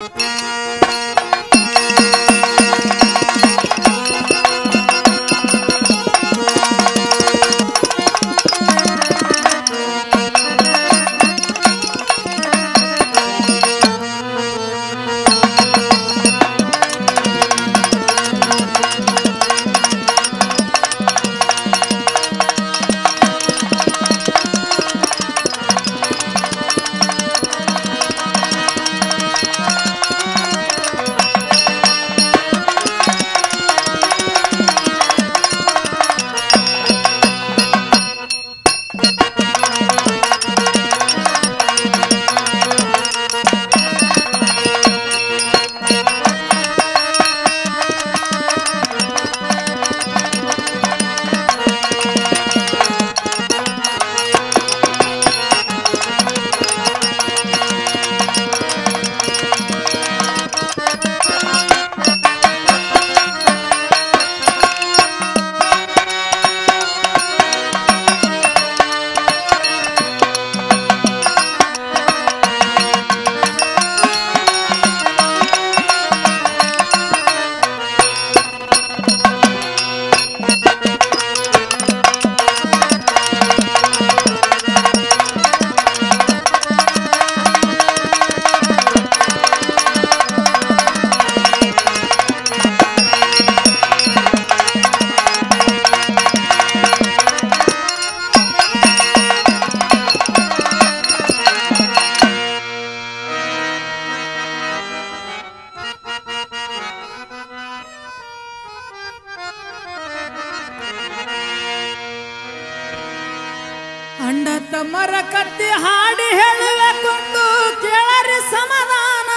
ಅಣ್ಣ ತಮ್ಮರ ಕತ್ತಿ ಹಾಡಿ ಹೇಳುವೆ ಕೊಂಡು ಕೇಳರಿ ಸಮಾಧಾನ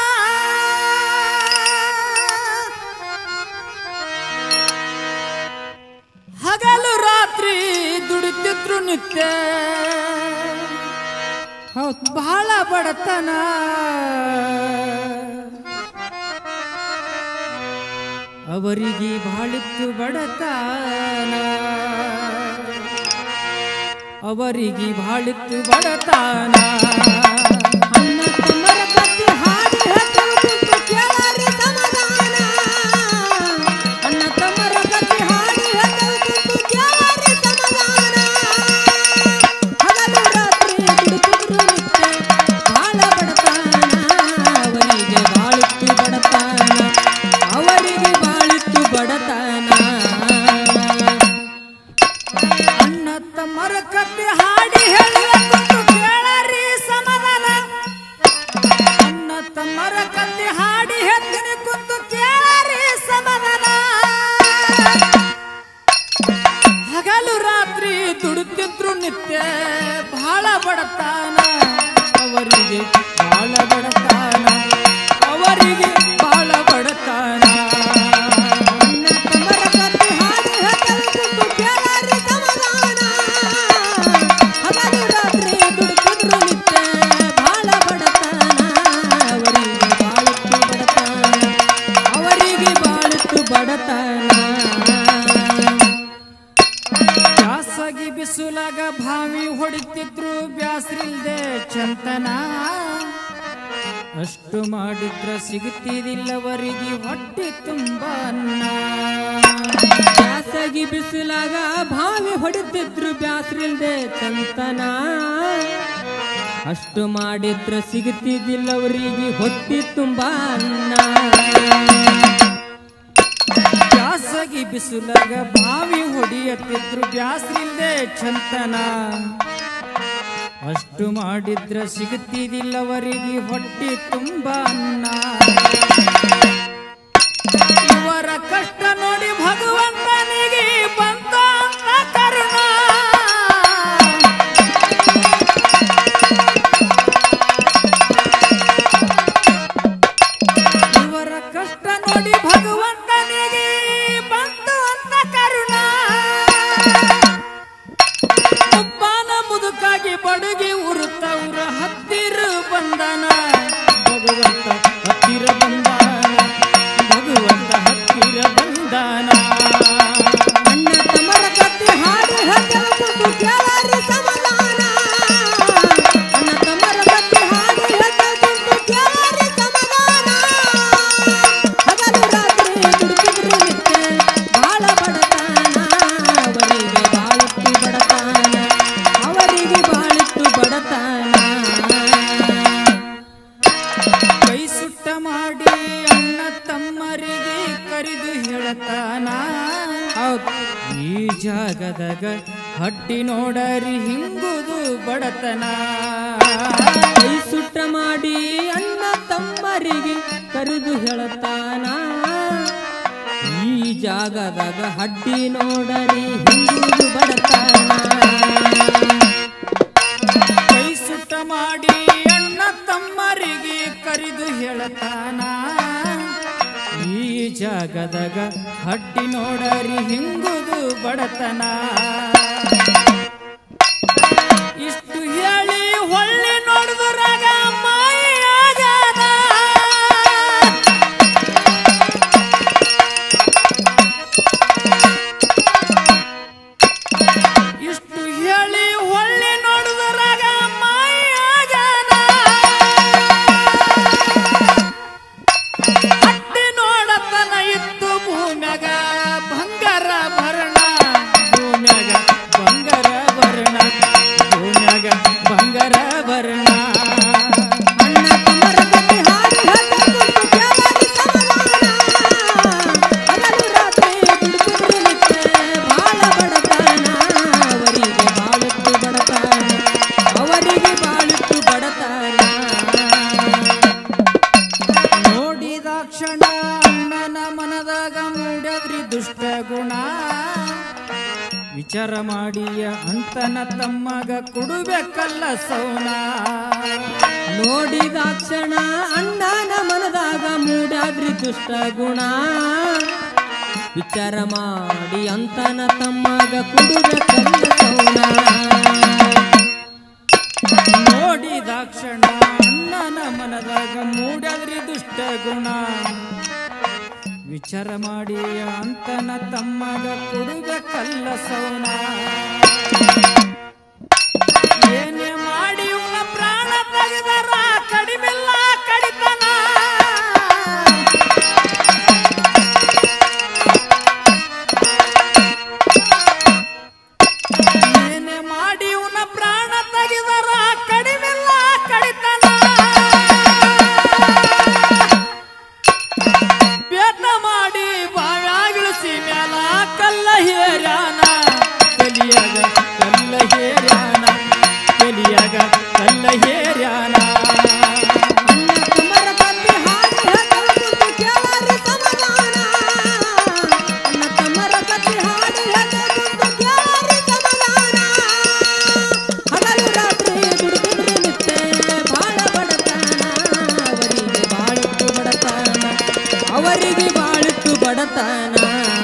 ಹಗಲು ರಾತ್ರಿ ದುಡಿತಿದ್ರು ನಿತ್ಯ ಹೌದ್ ಬಹಳ ಬಡತನ ಅವರಿಗೆ ಬಾಳಿತ್ತು ಬಡತನ ಅವರಿಗೆ ಬಾಳಿತ್ತು ಬಡತನ ಅಣ್ಣ ತಮ್ಮರ ಕತ್ತಿ ಹಾಡಿ ಹೇಳ್ತೇವೆ ಕುಂತು ಕೇಳಾರಿ ಸಮಾಧಾನ ಅಣ್ಣ ತಮ್ಮರ ಕತ್ತಿ ಹಾಡಿ ಹೇಳ್ತೇವೆ ಕುಂತು ಕೇಳಾರಿ ಸಮಾಧಾನ ಹಗಲು ರಾತ್ರಿ ದುಡುಕಿದ್ರು ನಿತ್ಯ ಬಾಳ ಬಡತನ ಅವರಿಗೆ ಬಾಳಿತ್ತು ಬಡತನ ಅವರಿಗೆ ಬಾಳಿತ್ತು ಬಡತನ ಅಣ್ಣ ತಮ್ಮರ ಕತ್ತಿ ಹಾಡಿ ಹೇಳುವೆ ಕೊಂಡು ಕೇಳರಿ ಸಮಾಧಾನ ಅಣ್ಣ ತಮ್ಮರ ಕತ್ತಿ ಹಾಡಿ ಹೇಳ್ತೀನಿ ಕುಂತು ಕೇಳರಿ ಸಮಾಧಾನ ಹಗಲು ರಾತ್ರಿ ದುಡುತ್ತಿದ್ರು ನಿತ್ಯ ಬಹಳ ಬಡತಾನ ಅವರಿಗೆ ಬಹಳ ಬಡತಾನ ಅವರಿಗೆ ಬಹಳ ಬಡತಾನ ಅಣ್ಣ ತಮ್ಮರ ಕತ್ತಿ ಹಾಡಿ ಹೇಳ್ತೇವೆ ಕುಂತು ಕೇಳಾರಿ ಸಮಾಧಾನ ಹಗಲು ರಾತ್ರಿ ದುಡುಕಿದ್ರು ನಿತ್ಯ ಬಾಳ ಬಡತನ ಅವರಿಗೆ ಬಾಳಿತ್ತು ಬಡತನ ಅವರಿಗೆ ಬಾಳಿತ್ತು ಬಡತನ ಬ್ಯಾಸಗಿ ಬಿಸುಲಾಗ ಭಾವಿ ಹೊಡಿತಿದ್ರು ಬ್ಯಾಸ್ರಿಲ್ದೆ ಚಂತನ ಅಷ್ಟು ಮಾಡಿದ್ರ ಸಿಗುತ್ತಿದಿಲ್ಲವರಿಗೆ ಹೊಟ್ಟೆ ತುಂಬ ಅನ್ನ ಬ್ಯಾಸಗಿ ಬಿಸಿಲಾಗ ಭಾವಿ ಹೊಡಿತಿದ್ರು ಬ್ಯಾಸ್ರಿಲ್ದೆ ಚಂತನ ಅಷ್ಟು ಮಾಡಿದ್ರ ಸಿಗುತ್ತಿದ್ದಿಲ್ಲ ಅವರಿಗೆ ಹೊಟ್ಟಿ ತುಂಬಾ ಅನ್ನ ಬ್ಯಾಸಗಿ ಬಿಸುಲಾಗ ಬಾವಿ ಹೊಡಿಯತ್ತಿದ್ರು ಬ್ಯಾಸ್ರಿಲ್ದೆ ಚಂತನ ಅಷ್ಟು ಮಾಡಿದ್ರ ಸಿಗುತ್ತಿದಿಲ್ಲವರಿಗೆ ಹೊಟ್ಟೆ ತುಂಬ ಅನ್ನ ಇವರ ಕಷ್ಟ ನೋಡಿ ಭಗವಂತನಿಗೆ ಬಂತ ಅಂತ ಕರುಣ ಇವರ ಕಷ್ಟ ನೋಡಿ ಭಗವಂತನಿಗೆ ಬಂತು ಅಂತ ಕರುಣ ಉಪ್ಪಾನ ಮುದುಕಾಗಿ ಬಡುಗಿ ಉರುತ್ತವ್ರ ಹತ್ತಿರ ಬಂದನ ಭಗವಂತ ಜಾಗದಾಗ ಹಟ್ಟಿ ನೋಡರಿ ಹಿಂಗುದು ಬಡತನ ಕೈ ಸುಟ್ಟ ಮಾಡಿ ಅಣ್ಣ ತಮ್ಮರಿಗೆ ಕರೆದು ಹೇಳತಾನ ಈ ಜಾಗದಾಗ ಹಡ್ಡಿ ನೋಡರಿ ಹಿಂಗುದು ಬಡತಾನ ಕೈ ಸುಟ್ಟ ಮಾಡಿ ಅಣ್ಣ ತಮ್ಮರಿಗೆ ಕರೆದು ಹೇಳತಾನ ಈ ಜಾಗದಾಗ ಹಟ್ಟಿ ನೋಡರಿ ಹಿಂಗುದು ಬಡತನ ಇಷ್ಟು ಹೇಳಿ ಹೊಳ್ಳಿ ನೋಡಿದ್ರಾಗ ಮಾಯಾಗದ ಇಷ್ಟು ಹೇಳಿ ಹೊಳ್ಳಿ ನೋಡಿದ್ರಾಗ ಮಾಯಾಗದ ಹಟ್ಟಿ ನೋಡತನ ಇತ್ತು ಭೂಮ್ಯಾಗ ಬಂಗಾರ ಭರಣ ಭೂಮ್ಯಾಗ ಬಂಗಾರ ಭರಣ ಭೂಮ್ಯಾಗ ಬಂಗಾರ ಭರಣ ಅಣ್ಣ ತಮ್ಮರ ಕತೆ ಹಾಡಿ ಹತ್ತೊಂದು ಕೇಳರಿ ಸಮಾಧಾನ. ಹಗಲು ರಾತ್ರಿ ದುಡ್ದಿದ್ರು ನಿತ್ಯ ಬಾಳ ಬಡತನ. ಅವರಿಗೆ ಬಾಳಿತ್ತು ಬಡತನ ಅವರಿಗೆ ಬಾಳಿತ್ತು ಬಡತನ ನೋಡಿದ ಕ್ಷಣ ಅಣ್ಣನ ಮನದಾಗ ಮೂಡದ್ರಿ ದುಷ್ಟ ಗುಣ ವಿಚಾರ ಮಾಡಿಯ ಅಂತನ ತಮ್ಮಗ ಕೊಡಬೇಕಲ್ಲ ಸೌನ ನೋಡಿದ ಕ್ಷಣ ಅಣ್ಣನ ಮನದಾಗ ಮೂಡಾದ್ರಿ ದುಷ್ಟ ಗುಣ ವಿಚಾರ ಮಾಡಿ ಅಂತನ ತಮ್ಮಗ ಕುಡುಬೇಕಲ್ಲ ಸೌನ ನೋಡಿದ ಕ್ಷಣ ಅಣ್ಣನ ಮನದಾಗ ಮೂಡದ್ರಿ ದುಷ್ಟ ಗುಣ ವಿಚಾರ ಮಾಡಿ ಅಂತನ ತಮ್ಮಗ ಕೊಡಬೇಕಲ್ಲ ಸೌನ ಏನೇ ಮಾಡಿ ಇವನ ಪ್ರಾಣ ತೆಗೆದರ ಕಡಿಮೆಲ್ಲ ಕಡಿತನ ಏನೇ ಮಾಡಿ ಇವನ ಪ್ರಾಣ ತೆಗೆದರ ಕಡಿಮೆಲ್ಲ ಕಡಿತನ ಬೇಟ ಮಾಡಿ ಬಾಯಾಗಿಳಿಸಿ ಮ್ಯಾಲ ಕಲ್ಲ ಹೇರ್ಯಾನ ಕಲಿಯಾಗ ಕಲ್ಲ ಹೇರ್ಯಾನ ಕಲಿಯಾಗ ಕಲ್ಲ ಹೇರ್ಯಾನ ಅಣ್ಣ ತಮ್ಮರ ಕತೆ ಹಾಡಿ ಹತ್ತೊಂದು ಕೇಳರಿ ಸಮಾಧಾನ. ಅಣ್ಣ ತಮ್ಮರ ಕತೆ ಹಾಡಿ ಹತ್ತೊಂದು ಕೇಳರಿ ಸಮಾಧಾನ. ಹಗಲು ರಾತ್ರಿ ದುಡಿದಿದ್ರೆ ನಿತ್ಯ ಬಾಳ ಬಡತನ. ಅವರಿಗೆ ಬಾಳಿತ್ತು ಬಡತನ ಅವರಿಗೆ ಬಾಳಿತ್ತು ಬಡತನ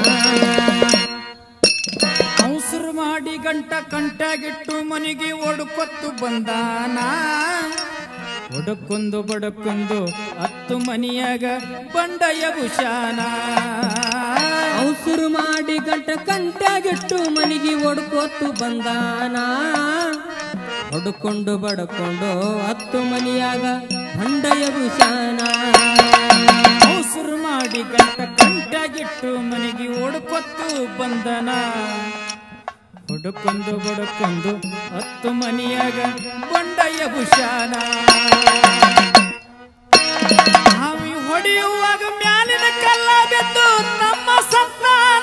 ಅವಸರು ಮಾಡಿ ಗಂಟ ಕಂಟಾಗಿಟ್ಟು ಮನೆಗೆ ಒಡುಕೊತ್ತು ಬಂದಾನ ಒಡಕೊಂದು ಬಡಕೊಂದು ಹತ್ತು ಮನಿಯಾಗ ಬಂಡಯ ಭೂಷಾನ ಅವಸರು ಮಾಡಿ ಗಂಟ ಕಂಟಾಗಿಟ್ಟು ಮನೆಗೆ ಒಡ್ಕೋತು ಬಂದಾನ ಹೊಡ್ಕೊಂಡು ಬಡ್ಕೊಂಡು ಹತ್ತು ಮನಿಯಾಗ ಹೊಂಡಯ ಭೂಷಾನ ಅವಸರು ಮಾಡಿ ಗಂಟ ಕಂಟಾಗಿಟ್ಟು ಮನೆಗೆ ಓಡ್ಕೊತ್ತು ಬಂದನ ಹುಡುಕೊಂದು ಬಡಕೊಂದು ಹತ್ತು ಮನಿಯಾಗ ಬಂಡಯ್ಯ ಭೂಷಾನ ಹಾವಿ ಹೊಡೆಯುವಾಗ ಮ್ಯಾಲಿನ ಕಲ್ಲ ಬಿದ್ದು ನಮ್ಮ ಸಂತಾನ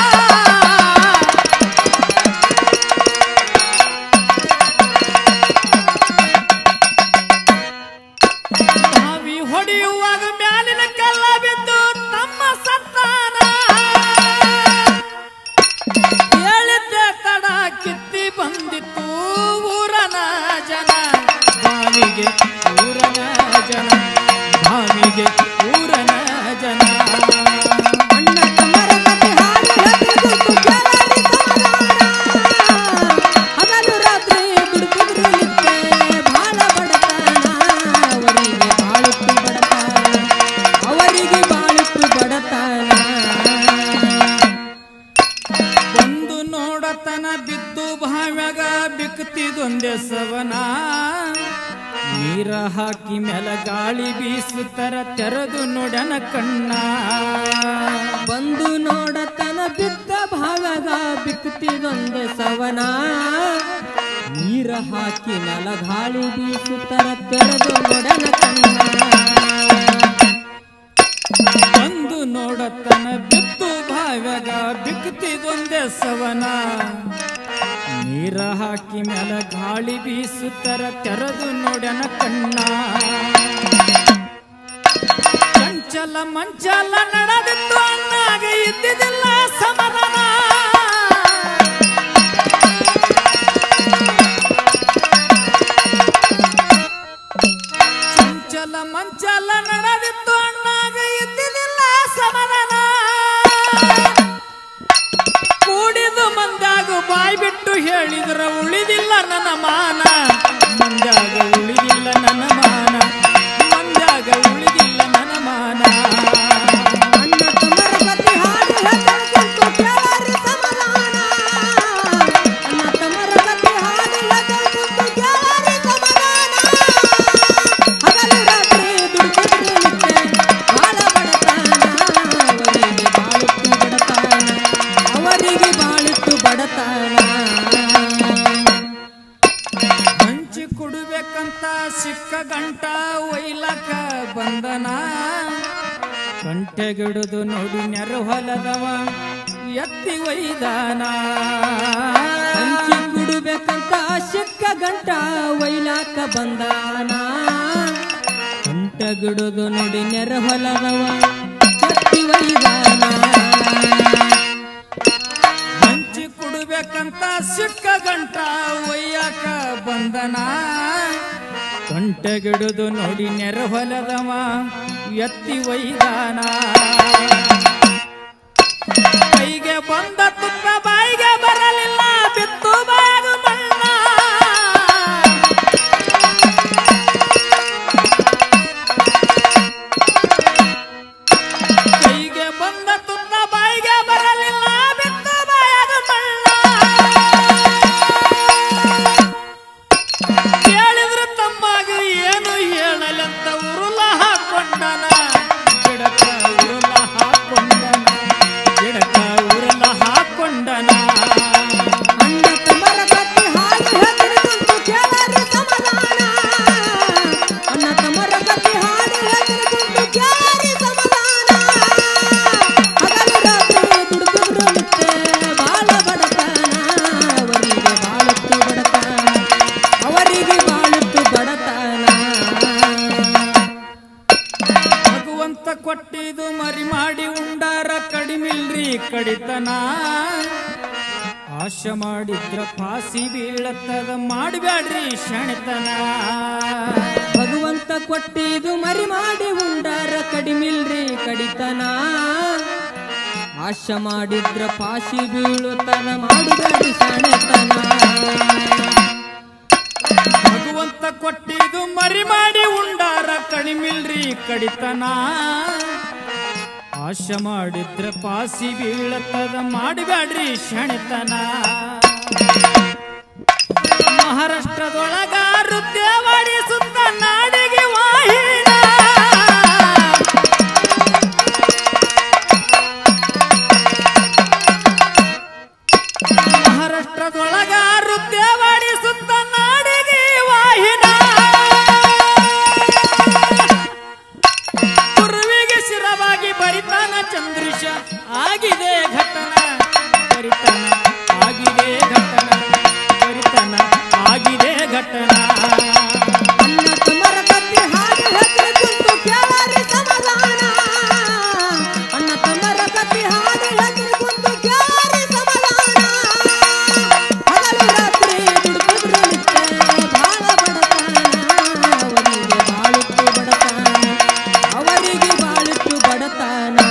ಹಾವಿ ಹೊಡೆಯುವಾಗ ಮ್ಯಾಲಿನ ಕಲ್ಲ ಬಿದ್ದು ನಮ್ಮ ಸಂತಾನ ಹೇಳಿದ್ದೆ ತಡ ಕಿತ್ತಿ ಬಂದಿತ್ತು ಊರನ ಜನ ಬಾವಿಗೆ ಊರನ ಜನ ಬಾವಿಗೆ ಊರನ ಜನ ಅಣ್ಣ ತಮ್ಮರ ಕತೆ ಹಾಡಿ ಹತ್ತಿದ್ದು ಕೇಳರಿ ಸಮಾಧಾನ. ಹಗಲು ರಾತ್ರಿ ದುಡುಕಿದ್ರು ನಿತ್ಯ ಬಾಳ ಬಡತನ ಅವರಿಗೆ ಬಾಳಿತ್ತು ಬಡತನ ಅವರಿಗೆ ಬಾಳಿತ್ತು ಬಡತನ ಬಂದು ನೋಡತನ ಬಿದ್ದು ಭಾವ್ಯಾಗ ಬಿಕ್ತಿದೊಂದೆ ಸವನ ನೀರ ಹಾಕಿ ಮೇಲ ಗಾಳಿ ಬೀಸುತ್ತರ ತೆರೆದು ನೋಡನ ಕಣ್ಣ ಬಂದು ನೋಡತನ ಬಿದ್ದ ಭಾವಗ ಬಿಕ್ತಿದೊಂದು ಸವನ ನೀರ ಹಾಕಿ ನೆಲ ಗಾಳಿ ಬೀಸುತ್ತರ ತೆರೆದು ನೋಡನ ಕಣ್ಣ ಬಂದು ನೋಡತನ ಬಿದ್ದು ಭಾವ್ಯಾಗ ಬಿಕ್ತಿದೊಂದೆ ಸವನ ನೀರ ಹಾಕಿ ಮ್ಯಾಲ ಗಾಳಿ ಬೀಸುತ್ತರ ತೆರೆದು ನೋಡ್ಯನ ಕಣ್ಣ ಚಂಚಲ ಮಂಚಲ ನಡೆದಿತ್ತು ಅಣ್ಣಾಗ ಇದ್ದಿದ್ದಿಲ್ಲ ಸಮಾಧಾನ ಚಂಚಲ ಮಂಚಲ ನಡೆದಿತ್ತು ಅಣ್ಣಾಗ ಇದ್ದಿದ್ದಿಲ್ಲ ಸಮಾಧಾನ ಕೂಡಿದು ಮಂದಾಗ ಬಾಯಿ ಬಿಟ್ಟು ಹೇಳಿದ್ರ ಉಳಿದಿಲ್ಲ ನನ್ನ ಮಾನ ಮಂದಾಗ ಉಳಿದಿಲ್ಲ ನನ್ನ ಮಾನ ಮಂದಾಗ ಉಳಿದಿಲ್ಲ ನನ್ನ ಮಾನ ಅಣ್ಣ ತಮ್ಮರ ಕಥೆ ಹಾಡಿ ಹೇಳ್ಕೊಂಡು ಕೇಳಾರಿ ಸಮಾಧಾನ ಅಣ್ಣ ತಮ್ಮರ ಕಥೆ ಹಾಡಿ ಹೇಳ್ಕೊಂಡು ಕೇಳಾರಿ ಸಮಾಧಾನ ಹಗಲು ರಾತ್ರಿ ದುಡ್ದಿದ್ರು ನಿತ್ಯ ಬಾಳ ಬಡತನ ಅವರಿಗೆ ಬಾಳುತ್ತು ಬಡತನ ಅವರಿಗೆ ಬಾಳುತ್ತು ಬಡತನ ಹಂಚಿ ಕುಡಿಬೇಕಂತ ಸಿಕ್ಕ ಗಂಟ ಒಯ್ಲಕ ಬಂದನ ಕಂಟೆಗಿಡುದು ನೋಡಿ ನೆರ ಹೊಲದವ ಎತ್ತಿ ಒಯ್ದಾನ ಹಂಚಿ ಕುಡಬೇಕಂತ ಸಿಕ್ಕ ಗಂಟ ಒಯ್ಲಾಕ ಬಂದಾನ ಕಂಟಗಿಡುದು ನೋಡಿ ನೆರ ಹೊಲದವ ಎತ್ತಿ ಒಯ್ದಾನ ಹಂಚಿ ಕುಡಿಬೇಕಂತ ಸಿಕ್ಕ ಗಂಟ ಒಯ್ಯಾಕ ಬಂದನ ಕಂಟೆಗಿಡುದು ನೋಡಿ ನೆರ ಹೊಲದವ ಎತ್ತಿ ಒಯ್ದಾನ ಕೈಗೆ ಬಂದ ತುಪ್ಪ ಬಾಯಿಗೆ ಬರಲಿಲ್ಲ ಬಿತ್ತು ಬಾಗು ಮಣ್ಣ ಕೈಗೆ ಬಂದ ತುಪ್ಪ ಬಾಯಿಗೆ ಬರಲಿಲ್ಲ ಬಿತ್ತು ಬಾಯಾಗ ಮಣ್ಣ ಕೇಳಿದ್ರು ತಮ್ಮಾಗ ಏನು ಹೇಳಲಂತ ಉರುಳ ಹಾಕೊಂಡನ ಗಿಡಕ ಉರುಳ ಹಾಕೊಂಡನ ಗಿಡಕ ಉರುಳ ಹಾಕೊಂಡನ ಅಣ್ಣ ತಮ್ಮರ ಕತ್ತಿ ಹಾಡಿ ಹೆದರಿಕೊಂಡು ಕೇಳಾರಿ ಸಮಾಧಾನ ಅಣ್ಣ ತಮ್ಮರ ಕತ್ತಿ ಹಾಡಿ ಹೆದರಿಕೊಂಡು ಕೇಳಾರಿ ಸಮಾಧಾನ ಹಗಲು ರಾತ್ರಿ ದುಡ್ದಿದ್ರು ನಿತ್ಯ ಬಾಳ ಬಡತನ ಅವರಿಗೆ ಬಾಳುತ್ತು ಬಡತನ ಅವರಿಗೆ ಬಾಳುತ್ತು ಬಡತನ ಭಗವಂತ ಕೊಟ್ಟಿದು ಮರಿ ಮಾಡಿ ಉಂಡಾರ ಕಡಿಮಿಲ್ರಿ ಕಡಿತನ ಆಶ ಮಾಡಿದ್ರ ಫಾಸಿ ಬೀಳತ್ತದ ಮಾಡಬ್ಯಾಡ್ರಿ ಶಣಿತನ ಭಗವಂತ ಕೊಟ್ಟಿದು ಮರಿ ಮಾಡಿ ಉಂಡಾರ ಕಡಿಮಿಲ್ರಿ ಕಡಿತನ ಆಶ ಮಾಡಿದ್ರ ಪಾಶಿ ಬೀಳುತ್ತನ ಮಾಡುಬೇಡಿ ಶಾಣೆತನ ಭಗವಂತ ಕೊಟ್ಟಿದು ಮರಿ ಮಾಡಿ ಉಂಡಾರ ಕಡಿಮಿಲ್ರಿ ಕಡಿತನ ಆಶ ಮಾಡಿದ್ರ ಪಾಸಿ ಬೀಳತ್ತದ ಮಾಡಬ್ಯಾಡ್ರಿ ಶಣಿತನ ಮಹಾರಾಷ್ಟ್ರದೊಳಗ ನೃತ್ಯವಾಡಿ ಸುತ್ತ ನಾಡಿಗೆ ವಾಹಿನ ಮಹಾರಾಷ್ಟ್ರದೊಳಗ ನೃತ್ಯವಾಡಿ ಸುತ್ತ ನಾಡಿಗೆ ವಾಹಿನ ಗುರುವಿಗೆ ಶಿರವಾಗಿ ಬರಿತಾನ ಚಂದ್ರಿಶ ಆಗಿದೆ ಘಟನ ಬರಿತಾನ ಆಗಿದೆ ಘಟನ ಬರಿತಾನ ಆಗಿದೆ ಘಟನ ಅಣ್ಣ ತಮ್ಮರ ಕತ್ತಿ ಹಾಡಿ ಹೆಸರು ಕುಂತು ಕೇಳಾರಿ ಸಮಾಧಾನ ಅಣ್ಣ ತಮ್ಮರ ಕತ್ತಿ ಹಾಡಿ ಹೆಸರು ಕುಂತು ಕೇಳಾರಿ ಸಮಾಧಾನ ಹಗಲು ರಾತ್ರಿ ದುಡ್ದಿದ್ರು ನಿತ್ಯ ಬಾಳ ಬಡತನ ಅವರಿಗೆ ಬಾಳುತ್ತು ಬಡತನ ಅವರಿಗೆ ಬಾಳುತ್ತು ಬಡತನ